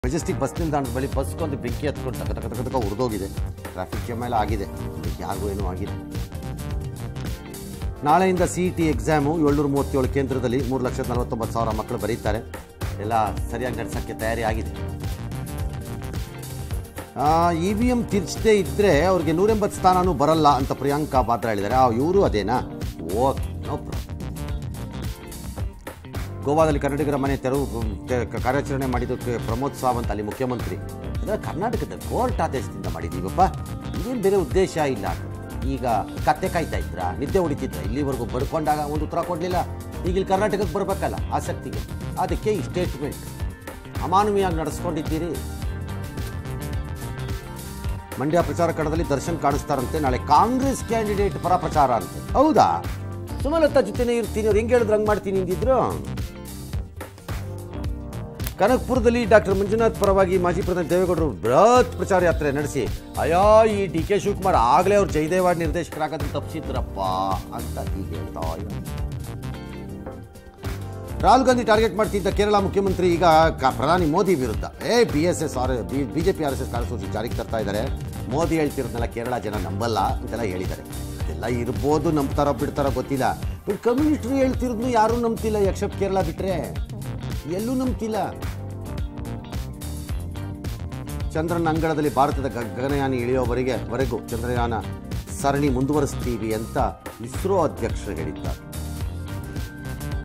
Majestic bus ನಿಲ್ದಾಣದ ಬಳಿ ಬಸ್ಗೊಂದು ಬೆಂಕಿ ಹತ್ಕೊಂಡು ತಕ ತಕ ತಕ ತಕ ಉರಿದೋಗಿದೆ ಟ್ರಾಫಿಕ್ ಜಾಮ್ ಎಲ್ಲ ಆಗಿದೆ ಇದಕ್ಕೆ ಯಾರಿಗೂ ಏನೂ ಆಗಿದೆ ನಾಳೆಯಿಂದ ಸಿ ಇ ಟಿ ಎಕ್ಸಾಮು ಏಳ್ನೂರ ಮೂವತ್ತೇಳು ಕೇಂದ್ರದಲ್ಲಿ ಮೂರು ಲಕ್ಷದ ನಲವತ್ತೊಂಬತ್ತು ಸಾವಿರ ಮಕ್ಕಳು ಬರೀತಾರೆ ಎಲ್ಲ ಸರಿಯಾಗಿ ನಡೆಸೋಕ್ಕೆ ತಯಾರಿ ಆಗಿದೆ ಇ ವಿ ಎಮ್ ತಿರ್ಚದೇ ಇದ್ದರೆ ಅವ್ರಿಗೆ ನೂರೆಂಬತ್ತು ಸ್ಥಾನನೂ ಬರಲ್ಲ ಅಂತ ಪ್ರಿಯಾಂಕಾ ಮಾತ್ರ ಹೇಳಿದ್ದಾರೆ ಆ ಇವರು ಅದೇನಾ ಓಕೆ ನೋ ಪ್ರಾಬ್ಲಮ್ ಗೋವಾದಲ್ಲಿ ಕನ್ನಡಿಗರ ಮನೆ ತೆರವು ತೆ- ಕಾರ್ಯಾಚರಣೆ ಮಾಡಿದ್ದಕ್ಕೆ ಪ್ರಮೋದ್ ಸಾವಂತ್ ಅಲ್ಲಿ ಮುಖ್ಯಮಂತ್ರಿ ಅಂದರೆ ಕರ್ನಾಟಕದ ಕೋರ್ಟ್ ಆದೇಶದಿಂದ ಮಾಡಿದ್ದೀವಪ್ಪ ಇದೇನು ಬೇರೆ ಉದ್ದೇಶ ಇಲ್ಲ ಈಗ ಕತ್ತೆ ಕಾಯ್ತಾ ಇದ್ರಾ ನಿದ್ದೆ ಹೊಡಿತಿದ್ರ ಇಲ್ಲಿವರೆಗೂ ಬರ್ಕೊಂಡಾಗ ಒಂದು ಉತ್ತರ ಕೊಡಲಿಲ್ಲ ಈಗ ಇಲ್ಲಿ ಕರ್ನಾಟಕಕ್ಕೆ ಬರಬೇಕಲ್ಲ ಆಸಕ್ತಿಗೆ ಅದಕ್ಕೆ ಈ ಸ್ಟೇಟ್ಮೆಂಟ್ ಅಮಾನವೀಯವಾಗಿ ನಡೆಸ್ಕೊಂಡಿದ್ದೀರಿ ಮಂಡ್ಯ ಪ್ರಚಾರ ಕಣದಲ್ಲಿ ದರ್ಶನ್ ಕಾಣಿಸ್ತಾರಂತೆ ನಾಳೆ ಕಾಂಗ್ರೆಸ್ ಕ್ಯಾಂಡಿಡೇಟ್ ಪರ ಪ್ರಚಾರ ಅಂತೆ ಹೌದಾ ಸುಮಲತಾ ಜೊತೆನೇ ಇರ್ತೀನಿ ಅವ್ರು ಹೆಂಗೆ ಹೇಳಿದ್ರು ಹಂಗೆ ಮಾಡ್ತೀನಿ ಅಂದಿದ್ರು ಕನಕಪುರದಲ್ಲಿ ಡಾಕ್ಟರ್ ಮಂಜುನಾಥ್ ಪರವಾಗಿ ಮಾಜಿ ಪ್ರಧಾನಿ ದೇವೇಗೌಡರು ಬೃಹತ್ ಪ್ರಚಾರ ಯಾತ್ರೆ ನಡೆಸಿ ಅಯ್ಯೋ ಈ ಡಿ ಕೆ ಶಿವಕುಮಾರ್ ಆಗಲೇ ಅವ್ರು ಜಯದೇವ ನಿರ್ದೇಶಕರಾಗೋದನ್ನ ತಪ್ಪಿಸಿದ್ರಪ್ಪ ಅಂತ ಹೀಗೆ ಹೇಳ್ತಾ ಇದ್ದಾರೆ. ರಾಹುಲ್ ಗಾಂಧಿ ಟಾರ್ಗೆಟ್ ಮಾಡ್ತಿದ್ದ ಕೇರಳ ಮುಖ್ಯಮಂತ್ರಿ ಈಗ ಕ- ಪ್ರಧಾನಿ ಮೋದಿ ವಿರುದ್ಧ A B S S R BJP R S S ಕಾರ್ಯಸೂಚಿ ಜಾರಿಗೆ ತರ್ತಾ ಇದ್ದಾರೆ ಮೋದಿ ಹೇಳ್ತಿರೋದ್ನೆಲ್ಲ ಕೇರಳ ಜನ ನಂಬಲ್ಲ ಅಂತೆಲ್ಲ ಹೇಳಿದ್ದಾರೆ ಇದೆಲ್ಲ ಇರ್ಬೋದು ನಂಬ್ತಾರೋ ಬಿಡ್ತಾರೋ ಗೊತ್ತಿಲ್ಲ ಬಟ್ ಕಮ್ಯುನಿಸ್ಟ್ರು ಹೇಳ್ತಿರೋದ್ನು ಯಾರೂ ನಂಬ್ತಿಲ್ಲ ಎಕ್ಸೆಪ್ಟ್ ಕೇರಳ ಬಿಟ್ರೆ ಎಲ್ಲೂ ನಂಬ್ತಿಲ್ಲ ಚಂದ್ರನ ಅಂಗಳದಲ್ಲಿ ಭಾರತದ ಗ- ಗಗನಯಾನಿ ಇಳಿಯೋವರೆಗೆ ವರೆಗೂ ಚಂದ್ರಯಾನ ಸರಣಿ ಮುಂದುವರಿಸ್ತೀವಿ ಅಂತ ಇಸ್ರೋ ಅಧ್ಯಕ್ಷರು ಹೇಳಿದ್ದಾರೆ